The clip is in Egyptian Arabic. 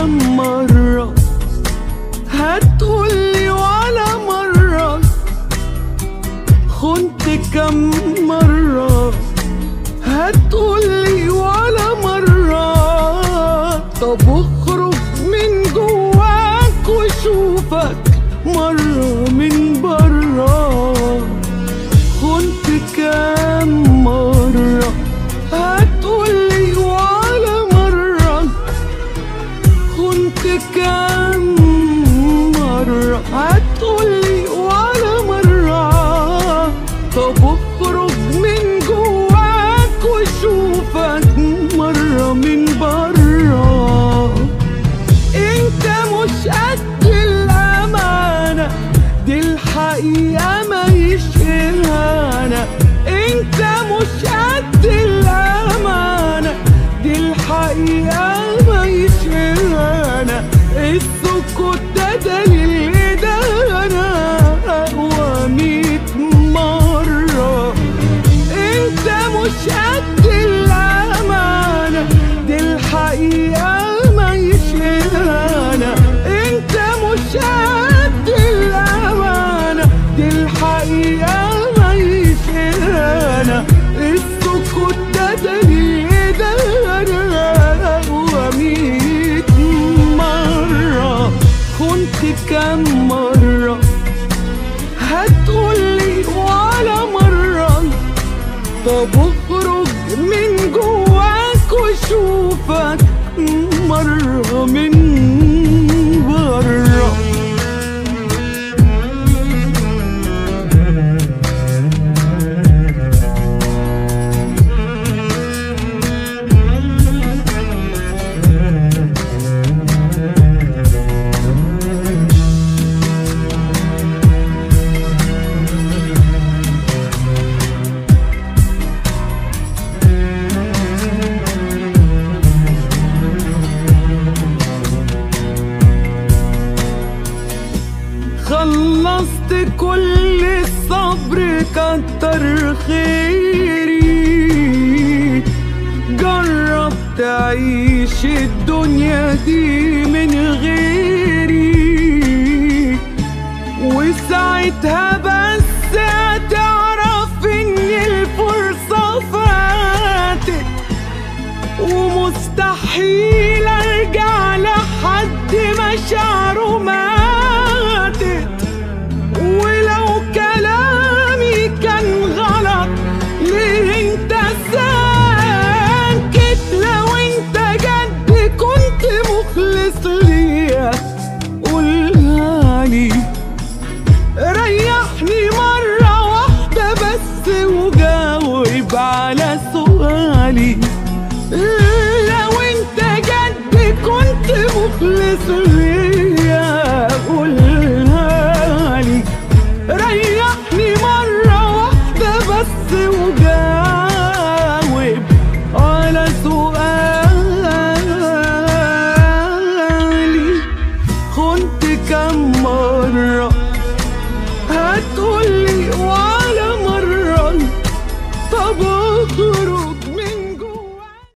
كم مرة هتقولي ولا مرة خنت كم مرة هتقولي ولا مرة طب اخرج من جواك وشوفك مرة من برا خنت كم مرة هتقولي ولا مرة كنت كم مرة هتقولي ولا مرة طب اخرج من جواك وشوفك مرة من برا انت مش قد الامانة دي الحقيقة ما يشهرها انت مش قد الامانة دي الحقيقة ما يشهرها السكوت ده دليل ده انا اقوى ميت مرة انت مش قد الامانة دي الحقيقة ما يشهرها انت مش قد الامانة دي الحقيقة ما يشهرها السكوت ده دليل ده انا اقوى ميت مرة كنت كم مرة هتقولي ولا مرة طب اخرج من جواك وشوفك مرة من برا خلصت كل الصبر كتر خيري جرب تعيش الدنيا دي من غيري وساعتها بس هتعرف ان الفرصة فاتت ومستحيل ارجع لحد مشاعره ماتت